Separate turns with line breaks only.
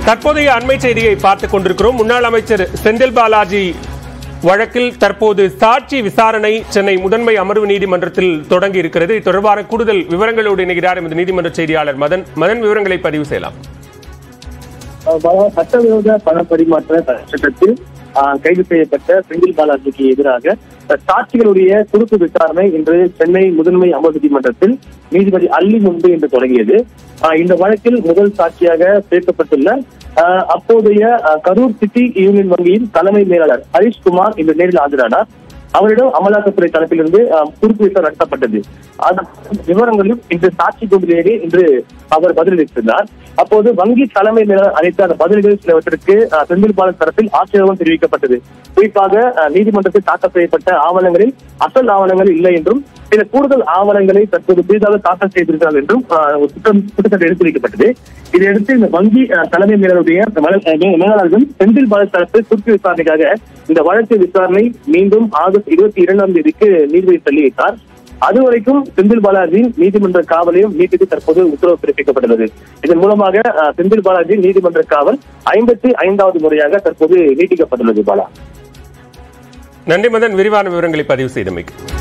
தற்போதைய அண்மை செய்தியை பார்த்துக் கொண்டிருக்கிறோம் முன்னாள் அமைச்சர் செந்தில் பாலாஜி வழக்கில் தற்போது சாட்சி விசாரணை சென்னை முதன்மை அமர்வு நீதிமன்றத்தில் தொடங்கி இருக்கிறது இது தொடர்பான கூடுதல் விவரங்களோடு இணைகிறார் எமது நீதிமன்ற செய்தியாளர் மதன் மதன் விவரங்களை பதிவு செய்யலாம்
அஹ் சட்டவிரோத பண பரிமாற்ற சட்டத்தில் அஹ், கைது செய்யப்பட்ட செந்தில் பாலாஜிக்கு எதிராக அஹ், சாட்சிகளுடைய குறுக்கு விசாரணை இன்று சென்னை முதன்மை அமர்வு நீதிமன்றத்தில் நீதிபதி அல்லி முன்பு இன்று தொடங்கியது அஹ், இந்த வழக்கில் முதல் சாட்சியாக சேர்க்கப்பட்டுள்ள அஹ், அப்போதைய அஹ், கரூர் சிட்டி யூனியன் வங்கியின் தலைமை மேலாளர் ஹரிஷ் குமார் இன்று நேரில் ஆஜரானார் அவரிடம் அமலாக்கத்துறை தரப்பிலிருந்து அஹ், குறுக்கு விசாரணை நடத்தப்பட்டது அந்த விவரங்களும் இன்று சாட்சி கூண்டிலேயே இன்று அவர் பதிலளித்திருந்தார் அப்போது வங்கி தலைமை மேலாளர் அளித்த அந்த பதில்கள் சிலவற்றிற்கு அஹ், செந்தில் பாலன் தரப்பில் ஆட்சேபம் தெரிவிக்கப்பட்டது குறிப்பாக அஹ், நீதிமன்றத்தில் தாக்கல் செய்யப்பட்ட ஆவணங்களில் அசல் ஆவணங்கள் இல்லை என்றும் சில கூடுதல் ஆவணங்களை தற்போது புதிதாக தாக்கல் செய்திருக்கிறார்கள் என்றும் அஹ், ஒரு குற்றம் குற்றச்சாட்டு எடுத்து வைக்கப்பட்டது இதையடுத்து இந்த வங்கி அஹ், தலைமை மேலாளருடைய அந்த மல- அஹ், மே- மேலாளர்கள் செந்தில் பாலன் தரப்பு குறுக்கு விசாரணைக்காக இந்த வழக்கு விசாரணை மீண்டும் ஆகஸ்ட் இருபத்தி இரண்டாம் தேதிக்கு நீதிபதி தள்ளி வைத்தார் அதுவரைக்கும் செந்தில் பாலாஜியின் நீதிமன்ற காவலையும் நீட்டித்து தற்போது உத்தரவு பிறப்பிக்கப்பட்டுள்ளது இதன் மூலமாக அஹ், செந்தில் பாலாஜியின் நீதிமன்ற காவல் ஐம்பத்தி ஐந்தாவது முறையாக தற்போது நீட்டிக்கப்பட்டுள்ளது பாலா
நன்றி மதன் விரிவான விவரங்களை பதிவு செய்தமைக்கு